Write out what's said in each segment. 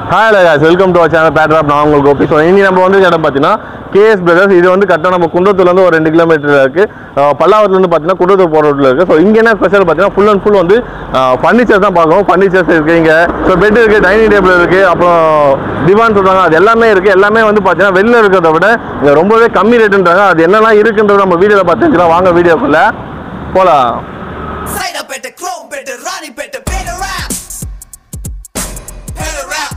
Hi guys welcome to channel better rap நான் உங்களுக்கு Gopi so இனி நம்ம வந்து இடம் பார்த்தீங்கன்னா கேஎஸ் பிரதர்ஸ் இது வந்து கரெக்டாக நம்ம குன்றத்தூர்லேருந்து ஒரு ரெண்டு கிலோமீட்டர் இருக்கு அஹ் பல்லாவரத்துலேருந்து பார்த்தீங்கன்னா குன்றத்தூர் போகிற ரோட்டில் இருக்கு ஸோ இங்கே என்ன ஸ்பெஷல் பார்த்தீங்கன்னா ஃபுல் அண்ட் ஃபுல் வந்து ஃபர்னிச்சர் தான் பார்க்கணும் ஃபர்னிச்சர்ஸ் இருக்கு இங்கே ஸோ பெட் இருக்கு டைனிங் டேபிள் இருக்கு அப்புறம் திவான் சொல்றாங்க அது எல்லாமே இருக்கு எல்லாமே வந்து பார்த்தீங்கன்னா வெளில இருக்கிறத விட இங்கே ரொம்பவே கம்மி ரேட்டுன்றாங்க அது என்னெல்லாம் இருக்குன்றது நம்ம வீடியோவில் பார்த்துக்கலாம் வாங்க வீடியோக்குள்ள போகலாம் Side up at the chrome better, Ronnie better, better rap. Better rap.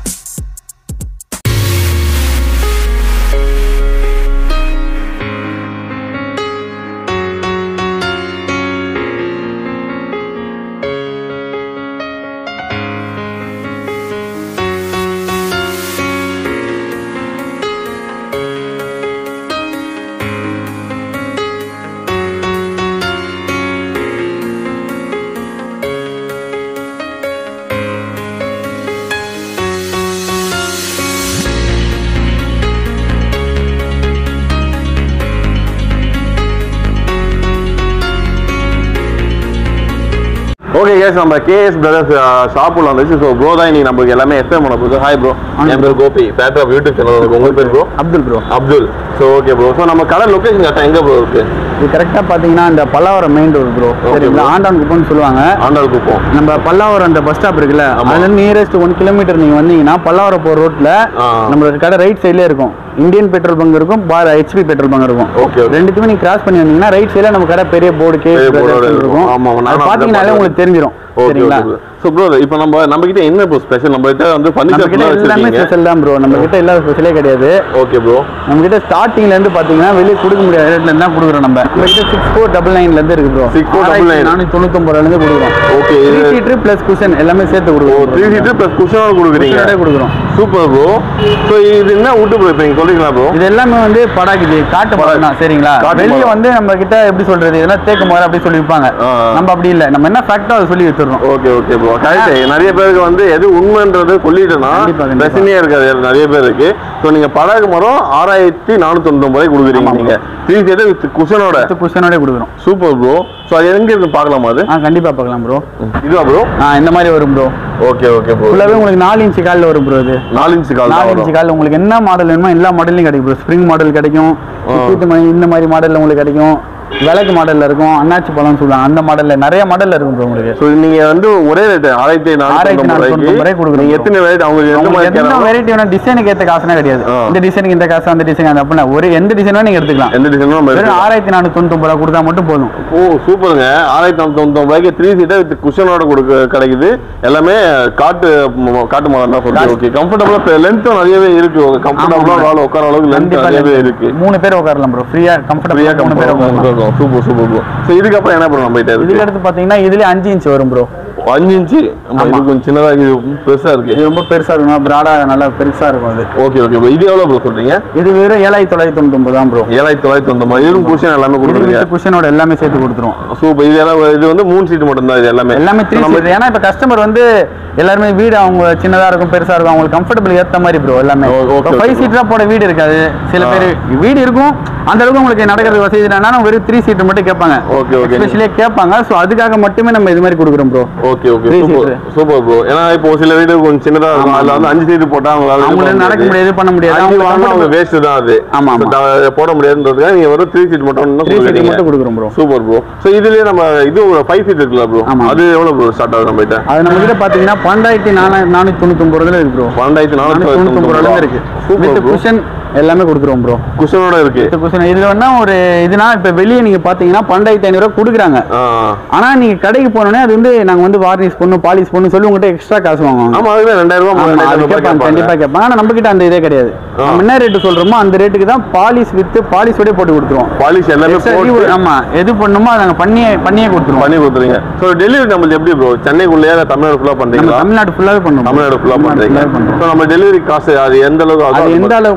Okay கேஸ் நம்ம கேஎஸ் பிரதர்ஸ் ஷாப்புல வந்துச்சு ஸோ ப்ரோ தான் இன்னைக்கு நமக்கு எல்லாமே எக்ஸ்பிளைன் பண்ண போகுது ஹாய் ப்ரோ என் பேர் கோபி பேட்டர் யூடியூப் சேனல் இருக்கு உங்க பேர் bro Abdul bro Abdul so okay bro so நம்ம கடை லொகேஷன் கரெக்டாக எங்க ப்ரோ இருக்கு இது கரெக்டாக பார்த்தீங்கன்னா இந்த Pallavaram main road bro Okay, சரிங்களா bro. ஆண்டான் குப்பம்னு சொல்லுவாங்க ஆண்டாள் குப்பம் நம்ம பல்லாவரம் அந்த பஸ் ஸ்டாப் இருக்குல்ல ஆமா. அதுல நியரஸ்ட் ஒன் கிலோமீட்டர் நீங்க வந்தீங்கன்னா பல்லாவரம் போற ரோட்ல ஆ. நம்மளோட கடை ரைட் சைட்ல இருக்கும் இந்தியன் பெட்ரோல் பங்க் இருக்கும் பார் ஹெச்பி பெட்ரோல் பங்க் இருக்கும் Okay, okay. ரெண்டுத்துமே நீங்க கிராஸ் பண்ணி வந்தீங்கன்னா ரைட் சைடுல நம்ம கடை பெரிய போர்டு கே பெரிய board ஓட இருக்கும். இருக்கும் ஆமா, ஆமா, அது நானும் பாத்தீங்கன்னாலே அப்படிதான் உங்களுக்கு தெரிஞ்சிடும் ஓகே சரிங்களா ஓகே ஸோ ப்ரோ இப்போ நம்ம நம்ம கிட்ட என்ன ப்ரோ ஸ்பெஷல் நம்ம கிட்ட வந்து நம்ம கிட்ட ஃபர்னிச்சர் எல்லாமே வச்சிருக்கீங்க ஸ்பெஷல் தான் ப்ரோ நம்ம கிட்ட எல்லா ஸ்பெஷலே கிடையாது ஓகே ப்ரோ நம்ம கிட்ட ஸ்டார்டிங்ல இருந்து பாத்தீங்கன்னா வெளியே கொடுக்க முடியாத ரேட்ல இருந்து தான் கொடுக்குறோம் நம்ம நம்ம கிட்ட சிக்ஸ் ஃபோர் டபுள் நைன்ல இருந்து இருக்கு ப்ரோ 6499. நானூத்தி தொண்ணூத்தொம்பது ரூபால இருந்து கொடுக்குறோம் ஓகே த்ரீ இது சீட்டர் பிளஸ் குஷன் எல்லாமே சேர்த்து கொடுக்குறோம் த்ரீ சீட்டர் ப்ளஸ் குஷனோட கொடுக்குறீங்க குஷனோட கொடுக்குறோம் சூப்பர் ப்ரோ ஸோ இது என்ன விட்டு ப்ரோ இப்போ நீங்கள் சொல்றீங்களா ப்ரோ இது எல்லாமே வந்து படாக்குது காட்டு மரம் தான் சரிங்களா காட்டு வெளியே மரம். வந்து நம்ம கிட்ட எப்படி சொல்றது இதெல்லாம் தேக்கு மரம் அப்படி சொல்லி விற்பாங்க ஆ. நம்ம அப்படி இல்ல நம்ம என்ன ஃபேக்டோ அதை சொல்லி வித்துறோம் ஓகே ஓகே ப்ரோ கரெக்ட் நிறைய பேருக்கு வந்து எது உண்மைன்றது சொல்லிட்டேன்னா கண்டிப்பா, கண்டிப்பா. பிரச்சனையே இருக்காது நிறைய பேருக்கு ஸோ நீங்க படகு மரம் ஆறாயிரத்தி நானூத்தி தொண்ணூத்தி ரூபாய் கொடுக்குறீங்க ஆமா, நீங்க த்ரீ சீட்டர் வித் குஷனோட குஷனோட கொடுக்குறோம் சூப்பர் ப்ரோ ஸோ அது எங்க இருக்கு பார்க்கலாமா அது ஆ கண்டிப்பா பார்க்கலாம் ப்ரோ இதுவா ப்ரோ ஆ இந்த மாதிரி வரும் ப்ரோ ஓகே ஓகே ப்ரோ ஃபுல்லாவே உங்களுக்கு நாலு இன்ச்சு காலில் வரும் ப்ரோ இது நாலு இன்ச்சு கால் நாலு இன்ச்சு காலில் உங்களுக்கு என்ன மாடல் வேணுமோ எல்லா மாடல்லையும் கிடைக்கும் ப்ரோ ஸ்ப்ரிங் மாடல் கிடைக்கும் சீட்டு மணி இந்த மாதிரி மாடல்ல உங்களுக்கு கிடைக்கும் விளக்கு மாடல்ல இருக்கும் அண்ணாச்சி பழம்னு சொல்லுவாங்க அந்த மாடல்ல நிறைய மாடல்ல இருக்கும் ப்ரோ உங்களுக்கு ஸோ நீங்க வந்து ஒரே ரேட் ஆயிரத்தி ஆயிரத்தி நானூத்தி தொண்ணூத்தி ரூபாய் கொடுக்குறோம் நீங்க bro. எத்தனை ரேட் அவங்க எந்த உங்களுக்கு மாதிரி எந்த கேட்கறாங்களோ, வெரைட்டி வேணும் டிசைனுக்கு ஏற்ற காசுனா கிடையாது ஆ. இந்த டிசைனுக்கு இந்த காசு அந்த டிசைன் அந்த அப்படின்னா ஒரு எந்த டிசைன் வேணும் நீங்க எடுத்துக்கலாம் எந்த டிசைனும் நம்ம வெறும் எடுத்துக்கலாம். ஆயிரத்தி நானூத்தி தொண்ணூத்தி ரூபா கொடுத்தா மட்டும் போதும் ஓ சூப்பருங்க ஆயிரத்தி நானூத்தி தொண்ணூத்தி ரூபாய்க்கு த்ரீ சீட்டர் வித் குஷனோட கொடுக்க கிடைக்குது எல்லாமே காட்டு ம- காட்டு மரம் தான் சொல்லுங்க ஓகே கம்ஃபர்டபுளா லென்த்தும் நிறையவே இருக்கு கம்ஃபர்டபுளா ஆமா. வாழ உட்கார அளவுக்கு லென்த் கண்டிப்பா நிறையவே length. இருக்கு மூணு பேர் உட்காரலாம் ப்ரோ ஃப்ரீயா ஃப்ரீயா கம்ஃபர்டபுளா மூணு பேர் உட்காரலாம் சூப்பர் சூப்பர் ப்ரோ ஸோ இதுக்கப்புறம் என்ன ப்ரோ நம்ம கிட்ட இதுக்கு இருக்கு அடுத்து பாத்தீங்கன்னா இதுலயே அஞ்சு இன்ச் வரும் ப்ரோ அஞ்சு இன்ச்சு நம்ம இது கொஞ்சம் சின்னதா இது பெருசா இருக்கு இது ரொம்ப பெருசா இருக்கும் பிராடா நல்லா பெருசா இருக்கும் அது ஓகே ஓகே ப்ரோ இது எவ்வளவு ப்ரோ சொல்றீங்க இது வெறும் ஏழாயிரத்தி தொள்ளாயிரத்தி தொண்ணூத்தி ஒன்பது தான் ப்ரோ ஏழாயிரத்தி தொள்ளாயிரத்தி தொண்ணூறு இதுவும் குஷன் எல்லாமே இது கொடுக்குறீங்க வித் குஷனோட எல்லாமே சேர்த்து கொடுத்துருவோம் சூப்பர் இது எல்லாம் இது வந்து மூணு சீட்டு மட்டும் தான் இது எல்லாமே எல்லாமே த்ரீ நம்ம சீட் ஏன்னா இப்ப கஸ்டமர் வந்து எல்லாருமே வீடு அவங்க சின்னதா இருக்கும் பெருசா இருக்கும் அவங்களுக்கு கம்ஃபர்டபிள் ஏத்த மாதிரி ப்ரோ எல்லாமே ஓ, okay, okay, ஃபைவ் bro. சீட்டரா போட வீடு இருக்காது சில பேர் வீடு இருக்கும் அந்த அளவுக்கு உங்களுக்கு நடக்கிறது வசதி இல்லைன்னா வெறும் த்ரீ சீட்டர் மட்டும் கேட்பாங்க Okay, okay. எஸ்பெஷலியே கேட்பாங்க ஸோ அதுக்காக மட்டுமே நம்ம இது மாதிரி கொடுக்குறோம் bro okay okay Three super seater. Super bro ஏன்னா இப்போ சில வீடு கொஞ்சம் சின்னதா இருக்கும் அதுல வந்து அஞ்சு சீட்டு போட்டா அவங்களால இது அவங்களால பண்ண நடக்க முடியாது, இது பண்ண முடியாது. அஞ்சு அவங்க வாங்கினா அவங்க comfortable- வேஸ்ட் தான் அது ஆமா, So, த- போட முடியாதுன்றதுக்காக நீங்க வெறும் த்ரீ சீட் மட்டும் த்ரீ சீட்டர் மட்டும் கொடுக்குறோம் ப்ரோ சூப்பர் ப்ரோ ஸோ இதுலயே நம்ம இது ஃபைவ் சீட் இருக்குல்ல ப்ரோ ஆமா. அது எவ்வளவு ப்ரோ ஸ்டார்ட் ஆகுது நம்ம கிட்ட அது நம்ம கிட்ட பாத்தீங்கன்னா பன்னெண்டாயிரத்தி நானூ நானூத்தி தொண்ணூத்தி ஒன்பது ரூபாய் இருக்கு ப்ரோ பன்னெண்டாயிரத்தி நானூத்தி நானூத்தி தொண்ணூத்தி ஒன்பது ரூபாய் இருக்கு சூப்பர் வித் ப்ரோ குஷன் எல்லாமே கொடுக்குறோம் ப்ரோ குஷனோட இருக்கு வித் குஷன் இதுல வேணா ஒரு இதுனா இப்ப வெளியே நீங்க பாத்தீங்கன்னா பன்னெண்டாயிரத்தி ஐநூறு ரூபாய் கொடுக்குறாங்க ஆ. ஆனா நீங்க கடைக்கு போனோடனே அது வந்து நாங்க வந்து வார்னிஷ் பண்ணும் பாலிஷ் பண்ணும் சொல்லி உங்ககிட்ட எக்ஸ்ட்ரா காசு வாங்குவாங்க ஆமா அதுவே ரெண்டாயிரம் ரூபாய் ஆமா, அது மூணாயிரம் ரூபாய் கேட்பாங்க கண்டிப்பா கேட்பாங்க கேட்பாங்க ஆனா நம்ம கிட்ட அந்த இதே கிடையாது ஆ. நம்ம என்ன ரேட்டு சொல்றோமோ அந்த ரேட்டுக்கு தான் பாலிஷ் வித் பாலிஷோட போட்டு கொடுத்துருவோம் பாலிஷ் எல்லாமே Extra போட்டு leave- ஆமா எது பண்ணுமோ அதை நாங்க பண்ணியே பண்ணியே கொடுத்துருவோம் பண்ணி கொடுத்துருங்க ஸோ டெலிவரி நம்மளுக்கு எப்படி ப்ரோ சென்னைக்குள்ளேயே இல்ல தமிழ்நாடு ஃபுல்லா நம்ம பண்றீங்களா தமிழ்நாடு ஃபுல்லாவே பண்ணுவோம் தமிழ்நாடு ஃபுல்லா பண்றீங்க full-ஆவே பண்றோம் ஸோ நம்ம டெலிவரி காசு அது எந்த அளவுக்கு அது ஆகும்? எந்த அளவுக்குன்னா இப்ப அது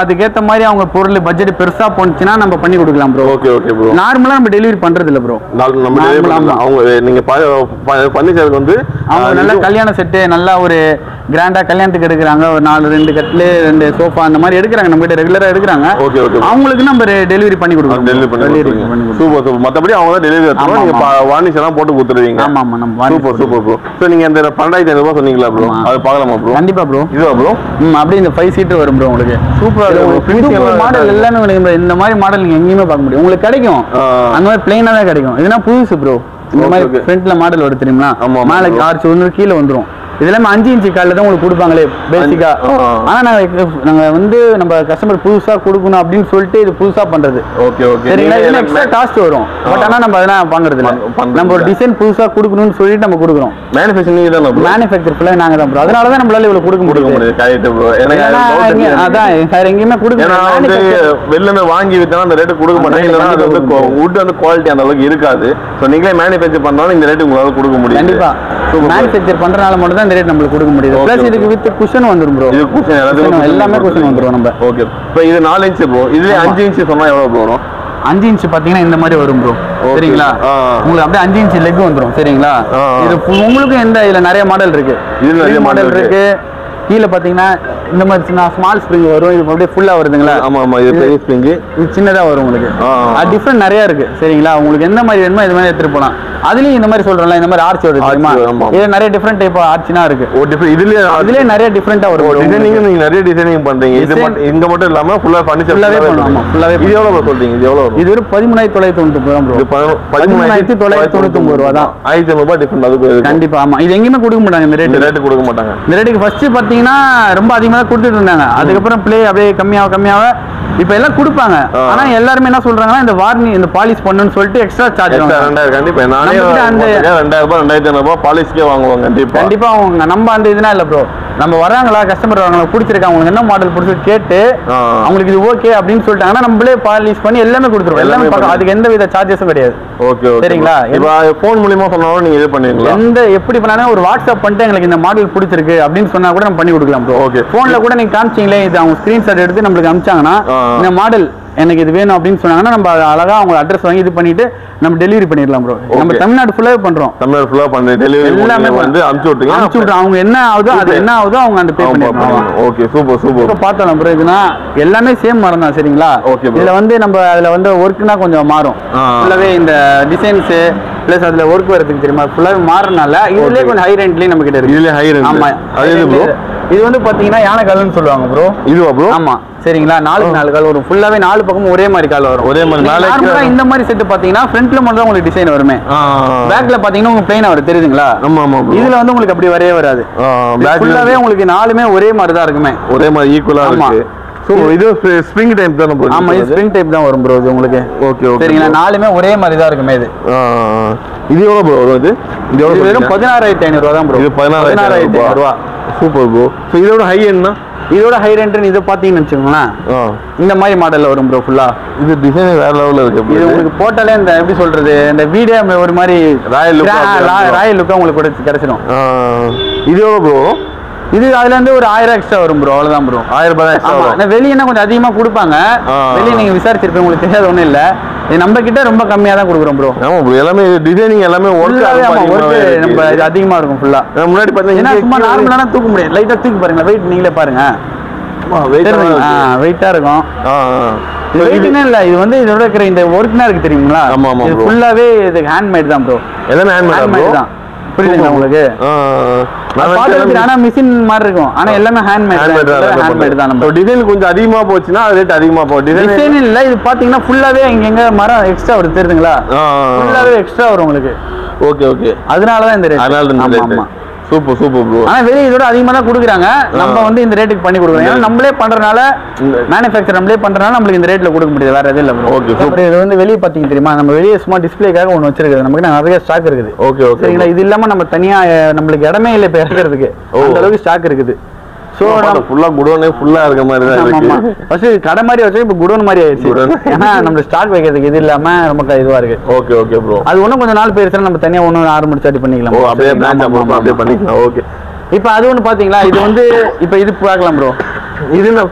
அதுக்கேத்த மாதிரி அவங்க பொருள் பட்ஜெட் பெருசா போனுச்சுன்னா நம்ம பண்ணி கொடுக்கலாம் ப்ரோ ஓகே ஓகே ப்ரோ நார்மலா நம்ம டெலிவரி பண்றது இல்ல ப்ரோ நாள் நம்ம delivery Normal, பண்ணலாம். ஆமா. அவங்க நீங்க பர்னிச்சருக்கு வந்து அவங்க ஆ, நல்ல இது- கல்யாண செட்டு நல்லா ஒரு கிராண்டா கல்யாணத்துக்கு எடுக்கிறாங்க ஒரு நாலு ரெண்டு கட்லு ரெண்டு சோஃபா அந்த மாதிரி எடுக்கிறாங்க நம்ம கிட்ட ரெகுலரா எடுக்கிறாங்க ஓகே ஓகே அவங்களுக்கு நம்ம டெலிவரி பண்ணி கொடுக்குறோம் டெலிவரி பண்ணி Delivery கொடுத்துருவீங்க பண்ணி கொடுக்குறோம். சூப்பர் சூப்பர் மத்தபடி அவங்க தான் டெலிவரி ஆமா, எடுத்துருவோம் நீங்க ஆமா. வார்னிஷ் எல்லாம் போட்டு கொடுத்துருவீங்க ஆமா ஆமா நம்ம வாங்கி சூப்பர் சூப்பர் ப்ரோ ஸோ நீங்க இந்த பன்னெண்டாயிரத்தி ஐநூறுபா சொன்னீங்களா ப்ரோ ஆமா. அது பார்க்கலாமா ப்ரோ கண்டிப்பா ப்ரோ இதுவா ப்ரோ ம் அப்படியே இந்த ஃபைவ் சீட்டர் வரும் ப்ரோ உங்களுக்கு சூப்பரா இதுல இருக்கு உங்களுக்கு finishing புது எல்லாம் மாடல் நல்லா எல்லாமே உங்களுக்கு இந்த மாதிரி மாடல் நீங்க எங்கேயுமே பார்க்க முடியும் உங்களுக்கு கிடைக்கும் ஆ. அந்த மாதிரி பிளைனா தான் கிடைக்கும் இதுனா புதுசு ப்ரோ இந்த Okay, மாதிரி okay. ஃப்ரண்ட்ல மாடல் வரும் தெரியுமா ஆமா, ஆமா, மேலே bro. ஆர்ச் வந்து கீழே வந்துரும் இது எல்லாமே அஞ்சு இன்ச்சு காலில் தான் உங்களுக்கு கொடுப்பாங்களே பேசிக்கா ஆ. ஆனா நாங்க நாங்க வந்து நம்ம கஸ்டமர் புதுசா கொடுக்கணும் அப்படின்னு சொல்லிட்டு இது புதுசா பண்றது ஓகே ஓகே சரிங்களா இதுல எக்ஸ்ட்ரா காஸ்ட் வரும் பட் ஆனா நம்ம அதெல்லாம் வாங்குறது இல்ல பண்- பண்றது நம்ம ஒரு இல்ல. டிசைன் புதுசா கொடுக்கணும்னு சொல்லிட்டு நம்ம கொடுக்குறோம் மேனுஃபேக்சரிங் நீங்க தானே ப்ரோ மேனுஃபேக்சர் ஃபுல்லாக நாங்க தான் ப்ரோ அதனால தான் நம்மளால இவ்வளவு கொடுக்க கொடுக்க முடியும் முடியாது கரெக்ட் ப்ரோ எனக்கு ஏன்னா doubt எங்க- இருக்கு. அதான் வேற எங்கேயுமே கொடுக்க ஏன்னா முடியாது. வந்து Manufacturer- வெளில இருந்து வாங்கி வித்தா அந்த ரேட்டு கொடுக்க அந்த மாட்டாங்க rate இல்லைன்னா அது வந்து கண்டிப்பா கொடுக்க வுட் வந்து குவாலிட்டி அந்த அளவுக்கு இருக்காது ஸோ நீங்களே மேனுஃபேக்சர் பண்ணாலும் இந்த ரேட்டு உங்களால கொடுக்க முடியும் கண்டிப்பா மேனுஃபேக்சர் பண்றனால மட்டும் தான் இந்த ரேட் நம்மளுக்கு கொடுக்க முடியுது Okay, பிளஸ் okay. இதுக்கு வித் குஷன் வந்துரும் ப்ரோ இது குஷன் Cushion எல்லாமே cushion வந்துரும் நம்ம. ஓகே இப்போ இது நாலு இன்ச் ப்ரோ இதுல ஆமா. அஞ்சு இன்ச் சொன்னா எவ்வளவு bro வரும் அஞ்சு இன்ச் பாத்தீங்கன்னா இந்த மாதிரி வரும் ப்ரோ Okay. சரிங்களா ஆ. உங்களுக்கு அப்படியே அஞ்சு இன்ச் லெக் வந்துரும் சரிங்களா ஆ, ஆ. இது full- உங்களுக்கு எந்த இதுல நிறைய மாடல் இருக்கு இதுல நிறைய மாடல் model இருக்கு கீழே பாத்தீங்கன்னா இந்த மாதிரி சின்ன ஸ்மால் ஸ்ப்ரிங் வரும் இது அப்படியே ஃபுல்லா வருதுங்களா ஆமா ஆமா இது பெரிய ஸ்ப்ரிங் இது சின்னதா வரும் உங்களுக்கு ஆ, ஆ. அது டிஃப்ரெண்ட் நிறைய இருக்கு சரிங்களா உங்களுக்கு எந்த மாதிரி வேணுமோ இது மாதிரி எடுத்துட்டு போலாம் அதுலயும் இந்த மாதிரி சொல்றோம்ல இந்த மாதிரி ஆர்ச் வருது Arch தெரியுமா வரும், ஆமா. இது நிறைய டிஃப்ரெண்ட் டைப் ஆர்ச்னா இருக்கு ஓ டிஃபரெண்ட் இதுலயே இதுலயே நிறைய டிஃப்ரெண்டா வரும் bro டிசைனிங் உங்களுக்கு. நீங்க நிறைய டிசைனிங் பண்றீங்க இது Design- மட்டும் இங்க மட்டும் இல்லாம ஃபுல்லா ஃபர்னிச்சர் Full-ஆவே பண்ணுவோம், ஆமா, full-ஆவே இது எவ்வளவு bro சொல்றீங்க இது எவ்வளவு வரும் இது ஒரு பதிமூணாயிரத்தி தொள்ளாயிரத்தி தொண்ணூத்தி ரூபா ப்ரோ இது பதி- பதிமூணாயிரத்தி தொள்ளாயிரத்தி தொண்ணூத்தி ரூபா தான் ஆயிரத்தி ஐநூறு ரூபாய் டிஃபரெண்ட் அதுக்கு இருக்கும். கண்டிப்பா ஆமா இது எங்கேயுமே கொடுக்க மாட்டாங்க இந்த இந்த ரேட் ரேட்டு கொடுக்க மாட்டாங்க இந்த ரேட்டுக்கு ஃபர்ஸ்ட் பாத்தீங்கன்னா ரொம்ப அதிகமா தான் கொடுத்துட்டு இருந்தாங்க அதுக்கப்புறம் ப்ளே அப்படியே கம்மியாக கம்மியாக இப்போ எல்லாம் கொடுப்பாங்க ஆ. ஆனா எல்லாருமே என்ன சொல்றாங்கன்னா இந்த வார்னி இந்த பாலிஷ் பண்ணுன்னு சொல்லிட்டு எக்ஸ்ட்ரா சார்ஜ் எக்ஸ்ட்ரா ரெண்டாயிரம் கண்டிப்பா நானே நம்மகிட்ட அந்த- மொத்தமே ரெண்டாயிரம் ரூபாய் ரெண்டாயிரத்தி ஐநூறு ரூபாய் பாலிஷ்க்கே வாங்குவாங்க கண்டிப்பா கண்டிப்பா அவங்க நம்ம அந்த இதுனா இல்ல ப்ரோ நம்ம வராங்களா கஸ்டமர் வராங்களா பிடிச்சிருக்கா அவங்களுக்கு என்ன மாடல் பிடிச்சிருக்கு கேட்டு ஆ. அவங்களுக்கு இது ஓகே அப்படின்னு சொல்லிட்டாங்கன்னா நம்மளே பாலிஷ் பண்ணி எல்லாமே கொடுத்துருவோம் எல்லாமே எல்லாமே பார்க்க- பண்ணி- அதுக்கு எந்த வித சார்ஜஸும் கிடையாது ஓகே ஓகே சரிங்களா? இப்போ ஃபோன் மூலியமா சொன்னாலும் நீங்க இது பண்ணுவீங்களா எந்த எப்படி பண்ணாலும் ஒரு வாட்ஸ்அப் பண்ணிட்டு எங்களுக்கு இந்த மாடல் பிடிச்சிருக்கு அப்படின்னு சொன்னா கூட நம்ம பண்ணி கொடுக்கலாம் ப்ரோ Okay. போன்ல கூட நீங்க காமிச்சீங்களே இது அவங்க ஸ்கிரீன்ஷாட் எடுத்து நம்மளுக்கு அனுப்பிச்சாங்கன்னா ஆ. இந்த மாடல் எனக்கு இது வேணும் அப்படின்னு சொன்னாங்கன்னா நம்ம அதை அழகா அவங்க அட்ரஸ் வாங்கி இது பண்ணிட்டு நம்ம டெலிவரி பண்ணிடலாம் ப்ரோ நம்ம Okay. தமிழ்நாடு ஃபுல்லாவே பண்றோம் தமிழ்நாடு ஃபுல்லா பண்ணி டெலிவரி எல்லாமே வந்து அனுப்பிச்சு விட்டுங்க அனுப்பிச்சு விட்றோம் அவங்க என்ன ஆகுதோ அது என்ன ஆகுதோ அவங்க அந்த பே பண்ணிடுறாங்க ஓகே சூப்பர் சூப்பர் இப்போ பார்த்தோம் ப்ரோ இதுனா எல்லாமே சேம் மரம் தான் சரிங்களா Okay, bro. இதுல வந்து நம்ம அதுல வந்து ஒர்க்னா கொஞ்சம் மாறும் ஆ. ஃபுல்லாவே இந்த டிசைன்ஸ் ப்ளஸ் அதுல ஒர்க் வரதுக்கு தெரியுமா ஃபுல்லாவே மாறனால இதுலயே Okay. கொஞ்சம் ஹை ரேண்ட்லயே நம்ம கிட்ட இருக்கு இதுலயே high range. ஆமா அது எது bro? இது வந்து பாத்தீங்கன்னா யானை கால்னு சொல்லுவாங்க ப்ரோ இதுவா ப்ரோ ஆமா சரிங்களா நாலுக்கு நாலு கால் வரும் ஃபுல்லாவே நாலு பக்கமும் ஒரே மாதிரி கால் வரும் ஒரே மாதிரி மேலே நார்மலா கீழே- இந்த மாதிரி செட் பாத்தீங்கன்னா ஃப்ரண்ட்ல மட்டும் தான் உங்களுக்கு டிசைன் வருமே பேக்ல பாத்தீங்கன்னா உங்களுக்கு பிளைனா வரும் தெரியுதுங்களா ஆமா ஆமா bro. இதுல வந்து உங்களுக்கு அப்படி வரவே வராது ஆ, back ல ஃபுல்லாவே உங்களுக்கு நாலுமே ஒரே மாதிரி தான் இருக்குமே ஒரே மாதிரி ஈக்குவலா ஆமா. இருக்கு ஸோ இது ஸ்ப்ரிங் டைப் தானே bro ஆமா இது இது ஸ்ப்ரிங் டைப் தான் வரும் ப்ரோ இது உங்களுக்கு ஓகே ஓகே சரிங்களா நாலுமே ஒரே மாதிரி தான் இருக்குமே இது இது எவ்வளோ ப்ரோ வரும் இது இது இது எவ்வளோ வெறும் பதினாறாயிரத்தி ஐநூறு ரூபா தான் ப்ரோ இது பதினாறாயிரத்தி ஐநூறு ரூபா சூப்பர் ப்ரோ ஸோ இதோட ஹை என்ன இதோட ஹை ரெண்ட் இது பாத்தீங்கன்னு வச்சுக்கோங்களேன் ஆ இந்த மாதிரி மாடல்ல வரும் ப்ரோ ஃபுல்லா இது டிசைன் வேற லெவலில் இருக்கு bro. இது உங்களுக்கு போட்டாலே இந்த எப்படி சொல்றது இந்த வீடே ஒரு மாதிரி Royal look கிரா- அப்படியே ரா- இருக்கும். ராயல் லுக்கா உங்களுக்கு கிடைச்சு- கிடைச்சிடும் ஆ, இது எவ்வளோ ப்ரோ இது அதுல இருந்து ஒரு ஆயிரம் எக்ஸ்ட்ரா வரும் ப்ரோ அவ்வளவுதான் ப்ரோ ஆயிரம் ரூபாய் தான் extra ஆமா வரும். ஆனா வெளியனா கொஞ்சம் அதிகமா கொடுப்பாங்க ஆ. வெளியே நீங்க விசாரிச்சிருப்பீங்க உங்களுக்கு தெரியாத ஒண்ணும் இல்ல இது நம்ம கிட்ட ரொம்ப கம்மியா தான் கொடுக்குறோம் ப்ரோ ஆமா ப்ரோ எல்லாமே டிசைனிங் எல்லாமே ஒர்க் ஒர்க் நம்ம இது அதிகமா இருக்கும் ஃபுல்லா முன்னாடி ஏன்னா பார்த்தீங்கன்னா சும்மா நார்மலான தூக்க முடியாது லைட்டா தூக்கி பாருங்க வெயிட் நீங்களே பாருங்க வெயிட்டா இருக்கும் இது வெயிட்னே இல்ல இது வந்து இதோட இருக்கிற இந்த ஒர்க்னா இருக்கு தெரியுங்களா ஆமா, ஆமா, இது bro. ஃபுல்லாவே இது ஹேண்ட்மேட் தான் ப்ரோ எல்லாமே ஹேண்ட் ஹேண்ட்மேட் தான் புரியுதுங்களா உங்களுக்கு பாத்துறதுக்கு ஆனா மிஷின் மாதிரி இருக்கும் ஆனா எல்லாமே ஹேண்ட்மேட் ஹேண்ட்மேட் தான் ஹேண்ட்மேட் தான் நம்ம டிசைன் கொஞ்சம் அதிகமா போச்சுன்னா ரேட் அதிகமா போகும் டிசைன் டிசைன் இல்ல இது பாத்தீங்கன்னா ஃபுல்லாவே இங்க எங்க மரம் எக்ஸ்ட்ரா வருது தெரியுதுங்களா ஃபுல்லாவே எக்ஸ்ட்ரா வரும் உங்களுக்கு ஓகே ஓகே அதனால தான் இந்த ரேட் அதனால இந்த ஆமா ரேட் ஆமா சூப்பர் சூப்பர் ப்ரோ ஆனா வெளிய இதோட அதிகமா தான் கொடுக்குறாங்க நம்ம வந்து இந்த ரேட்டுக்கு பண்ணி கொடுக்குறோம் ஏன்னா நம்மளே பண்றதுனால இந்த- மேனுஃபேக்சர் நம்மளே பண்றதுனால நம்மளுக்கு இந்த ரேட்ல கொடுக்க முடியாது வேற எதுவும் இல்ல bro. Okay, super. அப்புறம் இது வந்து வெளிய பாத்தீங்க தெரியுமா நம்ம வெளியே சும்மா டிஸ்பிளேக்காக ஒன்று வச்சிருக்குது நமக்கு நிறைய ஸ்டாக் இருக்குது ஓகே ஓகே சரிங்களா இது இல்லாம நம்ம தனியா அஹ், நம்மளுக்கு இடமே இல்லை இப்ப இறக்குறதுக்கு ஓ. அந்த அளவுக்கு ஸ்டாக் இருக்குது ஸோ நம்ம ஃபுல்லா குடோனே ஃபுல்லா இருக்க மாதிரி தான் ஆமா ஆமா இருக்கு ஃபர்ஸ்ட் கடை மாதிரி வச்சு இப்போ குடோன் மாதிரி ஆயிடுச்சு Godown. ஏன்னா நம்ம ஸ்டாக் வைக்கிறதுக்கு இது இல்லாம ரொம்ப க- இதுவா இருக்கு ஓகே ஓகே ப்ரோ அது ஒன்றும் கொஞ்சம் நாள் போயிருச்சுன்னா நம்ம தனியா ஒன்று ஆரம்பிச்சு அப்படி பண்ணிக்கலாம் ஓ அப்படியே ஆமா, பிரான்ச் ஆமா, ஆமா, அப்படியே ஆமா. பண்ணிக்கலாம் ஓகே இப்போ அது ஒன்று பாத்தீங்களா இது வந்து இப்போ இது பார்க்கலாம் ப்ரோ இது என்ன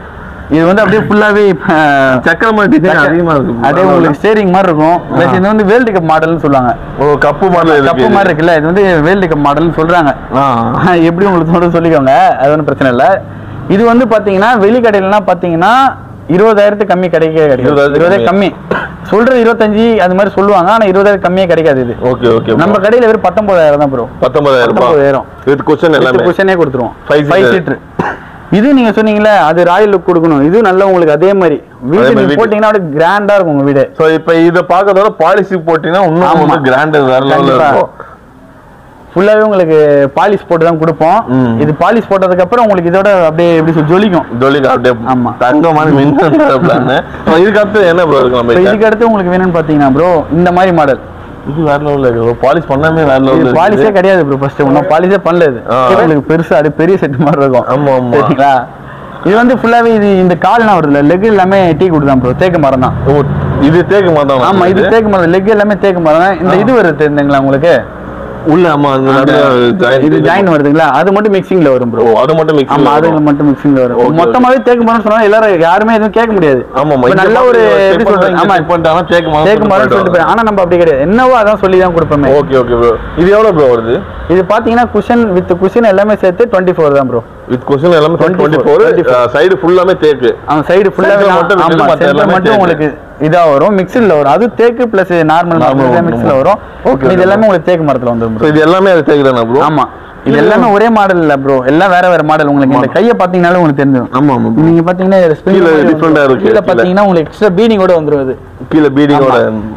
இது வந்து அப்படியே ஃபுல்லாவே சக்கர மாதிரி டிசைன் அதிகமா இருக்கு அதே உங்களுக்கு ஸ்டேரிங் மாதிரி இருக்கும் ப்ளஸ் இது வந்து வேர்ல்டு கப் மாடல்னு சொல்லுவாங்க ஓ கப்பு மாடல் கப்பு மாதிரி இருக்குல்ல இது வந்து வேர்ல்டு கப் மாடல்னு சொல்றாங்க ஆ எப்படி உங்களுக்கு தோணுது சொல்லிக்கோங்க அது ஒன்றும் பிரச்சனை இல்லை இது வந்து பாத்தீங்கன்னா வெளி கடையிலலாம் பாத்தீங்கன்னா இருபதாயிரத்துக்கு கம்மி கிடைக்க கிடைக்கும் இருபதாயிரத்துக்கு இருபதாயிரம் கம்மி சொல்றது இருபத்தஞ்சு அது மாதிரி சொல்லுவாங்க ஆனா இருபதாயிரம் கம்மியே கிடைக்காது இது ஓகே ஓகே நம்ம கடையில வெறும் பத்தொன்பதாயிரம் தான் ப்ரோ பத்தொன்பதாயிரம் ரூபாய் பத்தொன்பதாயிரம். வித் கொஸ்டின் எல்லாமே குஷனே கொடுத்துருவோம் Five ஃபைவ் seater. சீட்டர் இது நீங்க சொன்னீங்களே அது ராயல் லுக் கொடுக்கணும் இது நல்ல உங்களுக்கு அதே மாதிரி வீடு மாதிரி நீங்க வீடு. போட்டீங்கன்னா அப்படியே கிராண்டா இருக்கும் உங்க வீடு சோ இப்போ இத பார்க்கறதோட பாலிசி போட்டீங்கன்னா இன்னும் ஆமா. வந்து கிராண்ட் வேற லெவல்ல கண்டிப்பா. இருக்கும் ஃபுல்லாவே உங்களுக்கு பாலிஷ் போட்டு தான் கொடுப்போம் ம். இது பாலிஷ் போட்டதுக்கு அப்புறம் உங்களுக்கு இதோட அப்படியே எப்படி சொல்லி ஜொலிக்கும் ஜொலிக்கு அப்படியே ஆமா. தங்க மாதிரி மின்னல் பிளான் இதுக்கு அடுத்து என்ன ப்ரோ இருக்கு நம்ம இப்போ கிட்ட? இதுக்கு அடுத்து உங்களுக்கு வேணும்னு பாத்தீங்கன்னா ப்ரோ இந்த மாதிரி மாடல் இது வேற லெவல்ல இருக்கு பாலிஷ் பண்ணாமே வேற இது லெவல்ல பாலிஷே கிடையாது ப்ரோ ஃபர்ஸ்ட் ஒன்றும் பாலிஷே பண்ணல இது ஆ. உங்களுக்கு பெருசா அது பெரிய செட் மாதிரி இருக்கும் ஆமா, ஆமா. சரிங்களா இது வந்து ஃபுல்லாவே இது இந்த கால்லாம் வருதுல லெக் எல்லாமே டீ குடு தான் ப்ரோ தேக்கு மரம் தான் ஓ இது தேக்கு மாதான் ஆமா இது தேக்கு மரம் லெக் எல்லாமே தேக்கு மரம் தான் இந்த ஆ. இது வருது தெரிஞ்சுங்களா உங்களுக்கு உள்ள ஆமா அந்த நடுவுல joint இது ஜாயின் வருதுங்களா அது மட்டும் மிக்சிங்ல வரும் ப்ரோ ஓ அது மட்டும் மிக்ஸ் ஆமா அது மட்டும் மிக்சிங்ல வரும் Okay, மொத்தமாவே தேக்கு மரம் சொன்னா எல்லாரும் யாருமே எதுவும் கேட்க முடியாது ஆமா இப்ப நல்ல ஒரு எப்படி சொல்றது ஆமா பண்ணிட்டாங்க தேக்கு மாதம் தேக்கு மரம் சொல்லிட்டு போய் ஆனா நம்ம அப்படி கிடையாது என்னவோ அதான் சொல்லி தான் கொடுப்போமே ஓகே ஓகே ப்ரோ இது எவ்வளவு ப்ரோ வருது இது பாத்தீங்கன்னா குஷன் வித் குஷன் எல்லாமே சேர்த்து டுவெண்ட்டி ஃபோர் தான் ப்ரோ வித் கொஸ்டின் எல்லாமே 24, 24 ஃபோர் சைடு ஃபுல்லாமே தேக்கு அவன் சைடு ஃபுல்லாவே Center மட்டும் ஆமா விட்டுட்டு மத்த சென்டர் எல்லாமே மட்டும் தேக்கு. உங்களுக்கு இதா வரும் மிக்ஸில் வரும் அது தேக்கு பிளஸ் நார்மல் Normal நார்மல் வரும். மிக்ஸில் வரும் Okay, இது okay. எல்லாமே உங்களுக்கு தேக்கு மரத்துல வந்துரும் ஸோ bro. இது எல்லாமே அது தேக்கு தானே ப்ரோ ஆமா இது எல்லாமே ஒரே மாடல் இல்ல ப்ரோ எல்லாம் வேற வேற மாடல் உங்களுக்கு இந்த கையை பாத்தீங்கன்னாலே உங்களுக்கு தெரிஞ்சிடும் ஆமா ஆமா bro. நீங்க பாத்தீங்கன்னா இது spring கீழே மாதிரி different ஆ வந்துரும். இருக்கு, கீழே கீழே. பாத்தீங்கன்னா உங்களுக்கு எக்ஸ்ட்ரா பீனிங் கூட வந்துரும் இது கீழே பீடிங்கோட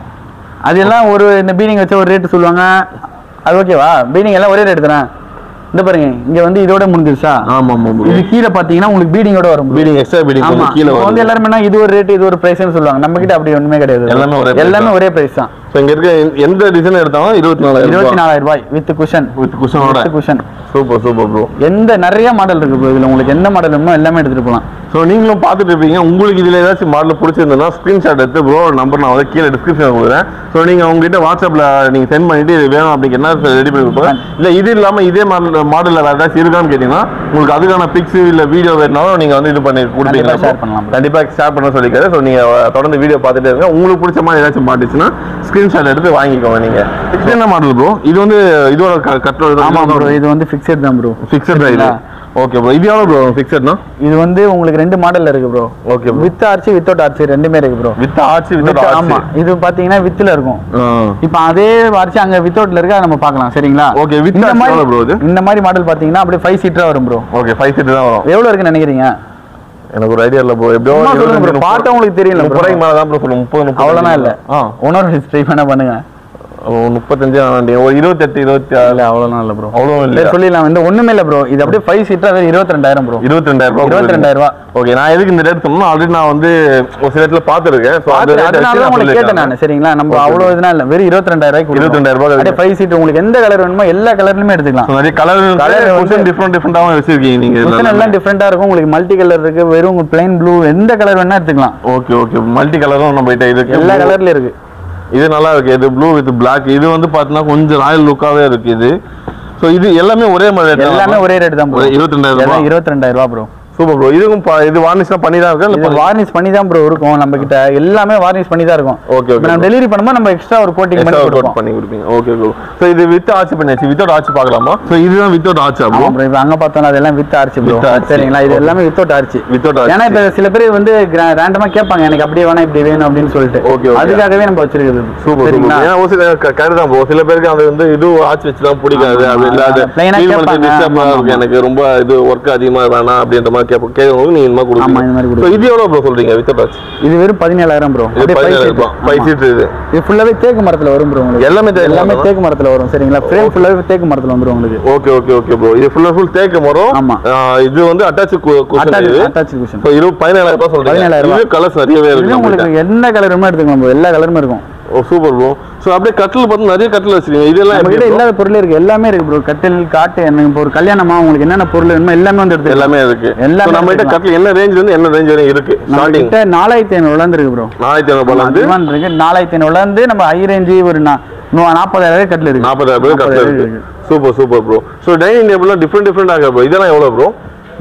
அது எல்லாம் ஒரு இந்த பீனிங் வச்ச ஒரு ரேட் சொல்லுவாங்க அது ஓகேவா பீனிங் எல்லாம் ஒரே ரேட் தானே இந்த பாருங்க இங்க வந்து இதோட முடிஞ்சிருச்சா ஆமா ஆமா ப்ரோ இது கீழே பாத்தீங்கன்னா உங்களுக்கு பீடிங்கோட வரும் bro. பீடிங் எக்ஸ்ட்ரா பீடிங் ஆமா கொஞ்சம் கீழே இப்போ வந்து வருது எல்லாருமே என்ன இது ஒரு ரேட் இது ஒரு பிரைஸ்னு சொல்லுவாங்க நம்ம கிட்ட அப்படி ஒண்ணுமே கிடையாது எல்லாமே ஒரே price எல்லாமே தான். ஒரே பிரைஸ் தான் ஸோ இங்க இருக்க எந்த- எந்த டிசைன் எடுத்தாலும் இருபத்தி நாலாயிரம் இருபத்தி நாலாயிரம் ரூபாய் வித் குஷன் வித் குஷனோட with cushion super super bro எந்த நிறைய மாடல் இருக்கு bro இதுல உங்களுக்கு எந்த மாடல் வேணுமோ எல்லாமே எடுத்துட்டு போலாம் ஸோ நீங்களும் பார்த்துட்டு இருப்பீங்க உங்களுக்கு இதில் ஏதாச்சும் மாடல் பிடிச்சிருந்ததுன்னா ஸ்க்ரீன்ஷாட் எடுத்து ப்ரோ நம்பர் நான் வந்து கீழே டிஸ்கிரிப்ஷன் கொடுக்குறேன் ஸோ நீங்கள் உங்ககிட்ட வாட்ஸ்அப்பில் நீங்கள் சென்ட் பண்ணிட்டு இது வேணும் அப்படிங்கிற ரெடி பண்ணி கொடுப்பேன் இல்லை இது இல்லாமல் இதே மாடல் மாடலில் வேறு ஏதாச்சும் இருக்கான்னு கேட்டிங்கன்னா உங்களுக்கு அதுக்கான பிக்ஸ் இல்லை வீடியோ வேணுனாலும் நீங்கள் வந்து இது பண்ணி கொடுப்பீங்க கண்டிப்பா share பண்ணலாம் bro. கண்டிப்பாக ஷேர் பண்ண சொல்லிக்கிறேன் ஸோ நீங்கள் தொடர்ந்து வீடியோ பார்த்துட்டே இருங்க உங்களுக்கு பிடிச்ச மாதிரி ஏதாச்சும் மாட்டுச்சுன்னா ஸ்க்ரீன்ஷாட் எடுத்து வாங்கிக்கோங்க நீங்கள் இது என்ன மாடல் ப்ரோ இது வந்து இதோட கட்டோட ஆமா ப்ரோ இது வந்து ஃபிக்ஸட் தான் ப்ரோ ஃபிக்ஸட் இது ஓகே ப்ரோ இது எவ்வளோ ப்ரோ ஃபிக்ஸட்னா இது வந்து உங்களுக்கு ரெண்டு மாடல்ல இருக்கு bro okay bro with arch without arch ரெண்டுமே இருக்கு ப்ரோ வித் ஆர்ச்சி வித் ஆமா இது பாத்தீங்கன்னா வித்துல இருக்கும் ஆ இப்போ அதே ஆர்ச்சி அங்க வித்தவுட்ல இருக்கு அதை நம்ம பார்க்கலாம் சரிங்களா Okay, with இந்த arch மாதிரி எவ்வளவு bro இது? இந்த மாதிரி மாடல் பாத்தீங்கன்னா அப்படியே ஃபைவ் சீட்டரா வரும் ப்ரோ ஓகே ஃபைவ் சீட் தான் வரும் எவ்வளவு இருக்குன்னு நினைக்கிறீங்க எனக்கு ஒரு ஐடியா இல்ல ப்ரோ எப்படியோ சும்மா சொல்லுங்க இருபது, bro. முப்பது- பார்த்தா உங்களுக்கு தெரியல bro. முப்பது ரூபாய்க்கு மேல தான் ப்ரோ சொல்லுங்க முப்பது முப்பது அவ்வளவுதான் இல்ல ஆ ஓனர் ட்ரை பண்ண பண்ணுங்க ஓ, முப்பத்தஞ்சு ஆண்டி ஒரு இருபத்தெட்டு இருபத்தி ஆறு இல்ல அவ்வளவுதான் இல்ல ப்ரோ அவ்வளோ சரி இல்ல சொல்லிடலாம் இந்த ஒண்ணுமே இல்ல ப்ரோ இது அப்படியே ஃபைவ் சீட்டரா வெறும் இருபத்தி ரெண்டாயிரம் ப்ரோ இருபத்தி ரெண்டாயிரம் ரூபாய் இருபத்தி ரெண்டாயிரம் ரூபாய் ஓகே நான் எதுக்கு இந்த ரேட் சொன்னா ஆல்ரெடி நான் வந்து ஒரு சில இடத்துல பார்த்துருக்கேன் ஸோ அந்த ரேட் அதனால தான் உங்களுக்கு கேட்டேன் நான் சரிங்களா நம்ம Okay, அவ்வளவு இதுனா இல்ல வெறும் இருபத்தி ரெண்டாயிரம் ரூபாய்க்கு இருபத்தி ரெண்டாயிரம் ரூபாய் அப்படியே ஃபைவ் சீட் உங்களுக்கு எந்த கலர் வேணுமோ எல்லா கலர்லயுமே எடுத்துக்கலாம் So, நிறைய கலர் Colour கலர் வந்து- கொஞ்சம் டிஃப்ரெண்ட் டிஃப்ரெண்டாகவும் வச்சிருக்கீங்க நீங்க குஷன் எல்லாம் டிஃப்ரெண்டா இருக்கும் உங்களுக்கு மல்டி கலர் இருக்கு வெறும் பிளைன் ப்ளூ எந்த கலர் வேணா எடுத்துக்கலாம் ஓகே ஓகே மல்டி கலரும் நம்ம கிட்ட இருக்கு எல்லா கலர்லயும் இருக்கு இது நல்லா இருக்கு இது ப்ளூ வித் Black இது வந்து பார்த்தீங்கன்னா கொஞ்சம் ராயல் லுக்காவே இருக்கு இது ஸோ இது எல்லாமே ஒரே மாதிரி எல்லாமே ஒரே ரேட் தான் ப்ரோ ஒரே 22,000 ரூபாய். இருபத்தி ரெண்டாயிரம் ரூபா ப்ரோ சூப்பர் ப்ரோ இதுக்கும் பா- இது வார்னிஷ்லாம் பண்ணி தான் இருக்கா இது இல்லை வார்னிஷ் பண்ணி தான் ப்ரோ இருக்கும் நம்ம கிட்ட எல்லாமே வார்னிஷ் பண்ணி தான் இருக்கும் Okay, okay, இப்ப நம்ம bro. டெலிவரி பண்ணும்போது நம்ம எக்ஸ்ட்ரா ஒரு கோட்டிங் பண்ணி எக்ஸ்ட்ரா கோட் கொடுப்போம் பண்ணி கொடுப்பீங்க ஓகே ப்ரோ ஸோ இது வித் ஆச்சு பண்ணியாச்சு வித்தவுட் ஆச்சு பார்க்கலாமா ஸோ இதுதான் வித்தவுட் ஆச்சா ப்ரோ ஆமா ப்ரோ இப்போ அங்க பார்த்தோம்னா அதெல்லாம் with arch bro With arch. சரிங்களா இது Okay. எல்லாமே வித்தவுட் ஆர்ச்சி வித்தவுட் ஏன்னா ஆச்சு இப்ப சில பேர் வந்து ரேண்டமா கேட்பாங்க எனக்கு அப்படியே வேணா இப்படி வேணும் அப்படின்னு சொல்லிட்டு Okay, okay. அதுக்காகவே நம்ம வச்சிருக்குது சூப்பர் சரிங்களா சூப்பர் ஏன்னா ஒரு சில கரெக்ட் தான் ப்ரோ சில பேருக்கு அது வந்து இது ஆச்சு வச்சு தான் பிடிக்காது ஆமா, அப்படி ஆமா. இல்லாத Plain ஆ feel பண்றது கேட்பாங்க. disturb ஆ ஆமா, இருக்கு ஆமா. எனக்கு ரொம்ப இது ஒர்க் அதிகமா வேணாம் அப்படின்ற மாதிரி கேட்போம் கேட்கறவங்களுக்கு நீங்க இந்த மாதிரி ஆமா, இந்த மாதிரி கொடுப்பீங்க ஸோ இது எவ்வளோ ப்ரோ சொல்றீங்க வித்தவுட் ஆச்சு இது வெறும் பதினேழாயிரம் ப்ரோ இது பதினேழாயிரம் ரூபாய் ஃபைவ் சீட் இது இது ஃபுல்லாவே தேக்கு மரத்துல வரும் ப்ரோ உங்களுக்கு எல்லாமே தேக்கு எல்லாமே மரமா? தேக்கு மரத்துல வரும் சரிங்களா ஃப்ரேம் ஃபுல்லாவே தேக்கு மரத்துல வந்துரும் உங்களுக்கு ஓகே ஓகே ஓகே ப்ரோ இது ஃபுல் ஃபுல் தேக்க மரம் ஆமா. ஆ, இது வந்து அட்டாச் குஷன் இது அட்டாச் குஷன் ஸோ இருபது பதினேழாயிரம் ரூபாய் சொல்றீங்க 17,000 இது கலர்ஸ் நிறையவே இது இருக்கு உங்களுக்கு நம்மகிட்ட. எந்த கலர் வேணுமோ எடுத்துக்கலாம் bro. எல்லா கலருமே இருக்கும் ஓ சூப்பர் ப்ரோ ஸோ அப்படியே கட்டில் பார்த்து நிறைய கட்டில் வச்சிருக்கீங்க இதெல்லாம் நம்ம எப்படி கிட்ட bro? இல்லாத பொருளே இருக்கு எல்லாமே இருக்கு ப்ரோ கட்டில் காட்டு என்ன இப்போ ஒரு கல்யாணமா உங்களுக்கு என்னென்ன பொருள் வேணுமோ எல்லாமே வந்து எடுத்து எல்லாமே இருக்கு எல்லாமே So, நம்ம கிட்ட எடுத்துக்கலாம். கட்டில் என்ன ரேஞ்ச் வந்து என்ன ரேஞ்ச் வரையும் இருக்கு நம்ம ஸ்டார்டிங் கிட்ட நாலாயிரத்தி ஐநூறுல இருந்து இருக்கு ப்ரோ நாலாயிரத்தி ஐநூறுபால இருந்து அதுவான் இருக்கு நாலாயிரத்தி ஐநூறுல இருந்து நம்ம ஹை ரேஞ்சு ஒரு நா- நூ- நாற்பதாயிரம் வரை கட்டில் இருக்கு நாற்பதாயிரம் ரூபாய் கட்டில் நாற்பதாயிரம் இருக்கு super super bro so dining டேபிள்லாம் டிஃப்ரெண்ட் டிஃப்ரெண்ட் ஆக ப்ரோ இதெல்லாம் எவ்வளோ ப்ரோ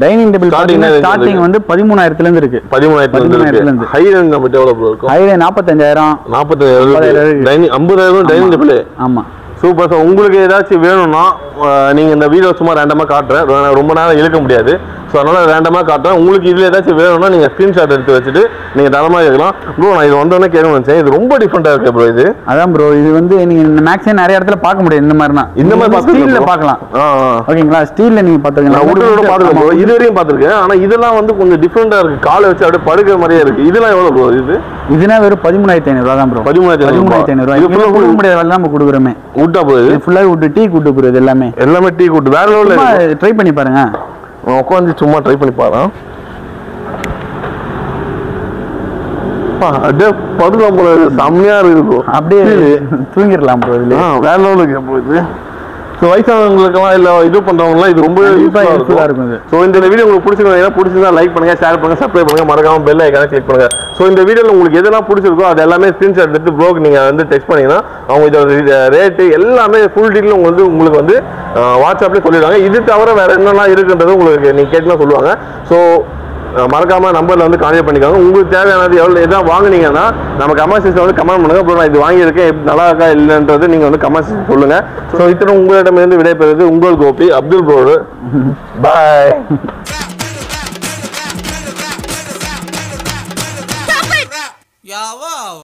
டைனிங் டேபிள் Starting பார்த்தீங்கன்னா range ஸ்டார்டிங் இருக்கு. வந்து பதிமூணாயிரத்துல இருந்து இருக்கு பதிமூணாயிரத்துல பதிமூணாயிரத்துல இருந்து இருந்து. ஹை ரேஞ்ச் நம்மகிட்ட எவ்வளவு bro இருக்கும் ஹைவே நாற்பத்தஞ்சாயிரம் நாற்பத்தாயிரம் ஐம்பதாயிரம் இருக்கு. டைனிங் ஐம்பதாயிரம் டைனிங் டேபிள் ஆமா சூப்பர் சார் உங்களுக்கு ஏதாச்சும் வேணும்னா அஹ், நீங்க இந்த வீடியோ சும்மா ரேண்டமா காட்டுறேன் ரொ- ரொம்ப நேரம் இழுக்க முடியாது ஸோ அதனால ரேண்டமா காட்டுறேன் உங்களுக்கு இதுல ஏதாச்சும் வேணும்னா நீங்க ஸ்கிரீன்ஷாட் எடுத்து வச்சுட்டு நீங்க தரமா கேட்கலாம் ப்ரோ நான் இது வந்தோடனே கேட்க நினைச்சேன் இது ரொம்ப டிஃப்ரெண்டா இருக்கு ப்ரோ இது அதான் ப்ரோ இது வந்து நீங்க மேக்ஸிமம் நிறைய இடத்துல பார்க்க முடியாது இந்த மாதிரினா இந்த மாதிரி ஸ்டீல்ல பார்த்துருக்கேன் பார்க்கலாம் ஆ ஆ. ஓகேங்களா ஸ்டீல்ல நீங்க நான் பாத்துக்கலாம் உடனோட பார்த்துருக்கேன் ப்ரோ இது வரையும் பார்த்துருக்கேன் ஆனா இதெல்லாம் வந்து கொஞ்சம் டிஃப்ரெண்டா இருக்கு காலை வச்சு அப்படியே படுக்கிற மாதிரியே இருக்கு இதெல்லாம் எவ்வளவு ப்ரோ இது இதுனா வெறும் பதிமூணாயிரத்தி ஐநூறு தான் ப்ரோ பதிமூணாயிரத்தி ஐநூறு பதிமூணாயிரத்தி ஐநூறு இது இது full ஆ கொடுக்க முடியாத வேலை நம்ம கொடுக்குறோமே விட்டா ப்ரோ இது இது ஃபுல்லாக விட்டு டீ கூட்டு போகுது இது எல்லாமே எல்லாமே டீ கூட்டு வேற லெவலில் சும்மா ட்ரை பண்ணி பாருங்க உட்காந்து சும்மா ட்ரை பண்ணி பாரு அப்படியே படுக்கலாம் போல இருக்கு. செம்மையா இருக்கு bro. அப்படியே தூங்கிடலாம் ப்ரோ இதுல ஆ, வேற லெவலுக்கு போகுது ஸோ வயசானவங்களுக்கெல்லாம் இல்லை இது பண்றவங்கலாம் இது ரொம்ப கண்டிப்பா யூஸ்ஃபுல்லாக useful ஆ இருக்கும் இருக்கும் இது. ஸோ இந்த வீடியோ உங்களுக்கு பிடிச்சிருந்தா பிடிச்சிருந்தா லைக் பண்ணுங்க ஷேர் பண்ணுங்க சப்ஸ்கிரைப் பண்ணுங்க மறக்காம பெல் ஐக்கான கிளிக் பண்ணுங்க ஸோ இந்த வீடியோவில் உங்களுக்கு எதெல்லாம் பிடிச்சிருக்கோ அது எல்லாமே ஸ்க்ரீன்ஷாட் எடுத்து ப்ரோக்கு நீங்க வந்து டெக்ஸ்ட் பண்ணீங்கன்னா அவங்க இதோட ரேட்டு எல்லாமே ஃபுல் டீட்டெயில் உங்களுக்கு வந்து உங்களுக்கு வந்து வாட்ஸ்அப்லேயே சொல்லிடுவாங்க இது தவிர வேற என்னெல்லாம் இருக்குன்றது உங்களுக்கு நீங்க கேட்டுனா சொல்லுவாங்க ஸோ மறக்காம நம்பர்ல வந்து கான்டாக்ட் பண்ணிக்கோங்க உங்களுக்கு தேவையானது எவ்வளவு எதாவது வாங்குனீங்கன்னா நம்ம கமெண்ட் செக்ஷன் வந்து கமெண்ட் பண்ணுங்க அப்புறம் நான் இது வாங்கியிருக்கேன் எப்படி நல்லா இருக்கா இல்லைன்றது நீங்க வந்து கமெண்ட் செக்ஷன் சொல்லுங்க ஸோ இத்தனை உங்களிடமிருந்து விடைபெறுவது உங்கள் கோபி அப்துல் ப்ரோடு பாய் Yeah, wow.